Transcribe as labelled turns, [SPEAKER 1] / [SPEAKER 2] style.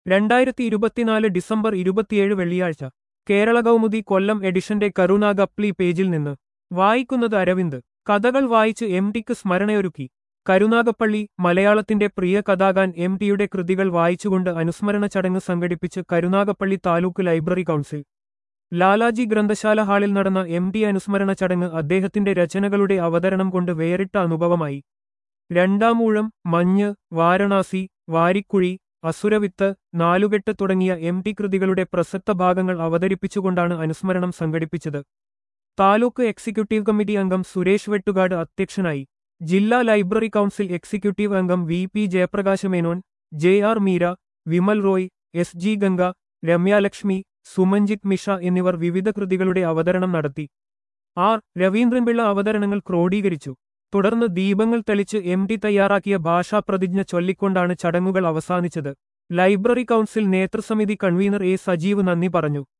[SPEAKER 1] രണ്ടായിരത്തി ഇരുപത്തിനാല് ഡിസംബർ ഇരുപത്തിയേഴ് വെള്ളിയാഴ്ച കേരള കൗമുദി കൊല്ലം എഡിഷന്റെ കരുണാഗപ്ലി പേജിൽ നിന്ന് വായിക്കുന്നത് അരവിന്ദ് കഥകൾ വായിച്ച് എം ടിക്ക് സ്മരണയൊരുക്കി കരുനാഗപ്പള്ളി മലയാളത്തിന്റെ പ്രിയ കഥാകാൻ എം ടിയുടെ കൃതികൾ വായിച്ചുകൊണ്ട് അനുസ്മരണ ചടങ്ങ് സംഘടിപ്പിച്ച് കരുനാഗപ്പള്ളി താലൂക്ക് ലൈബ്രറി കൗൺസിൽ ലാലാജി ഗ്രന്ഥശാല ഹാളിൽ നടന്ന എം ടി അനുസ്മരണ ചടങ്ങ് അദ്ദേഹത്തിന്റെ രചനകളുടെ അവതരണം കൊണ്ട് വേറിട്ട അനുഭവമായി രണ്ടാമൂഴം മഞ്ഞ് വാരണാസി വാരിക്കുഴി അസുരവിത്ത് നാലുകെട്ട് തുടങ്ങിയ എം ടി കൃതികളുടെ പ്രസക്ത ഭാഗങ്ങൾ അവതരിപ്പിച്ചുകൊണ്ടാണ് അനുസ്മരണം സംഘടിപ്പിച്ചത് താലൂക്ക് എക്സിക്യൂട്ടീവ് കമ്മിറ്റി അംഗം സുരേഷ് വെട്ടുകാട് അധ്യക്ഷനായി ജില്ലാ ലൈബ്രറി കൗൺസിൽ എക്സിക്യൂട്ടീവ് അംഗം V P Jayaprakasha Menon J R Meera Vimal Roy S G Ganga Ramyalakshmi Sumanjith Misha എന്നിവർ വിവിധ കൃതികളുടെ അവതരണം നടത്തി ആർ രവീന്ദ്രൻപിള്ള അവതരണങ്ങൾ ക്രോഡീകരിച്ചു തുടർന്ന് ദീപങ്ങൾ തെളിച്ച് എം ടി തയ്യാറാക്കിയ ഭാഷാപ്രതിജ്ഞ ചൊല്ലിക്കൊണ്ടാണ് ചടങ്ങുകൾ അവസാനിച്ചത് ലൈബ്രറി കൗൺസിൽ നേതൃസമിതി കൺവീനർ എ സജീവ് നന്ദി പറഞ്ഞു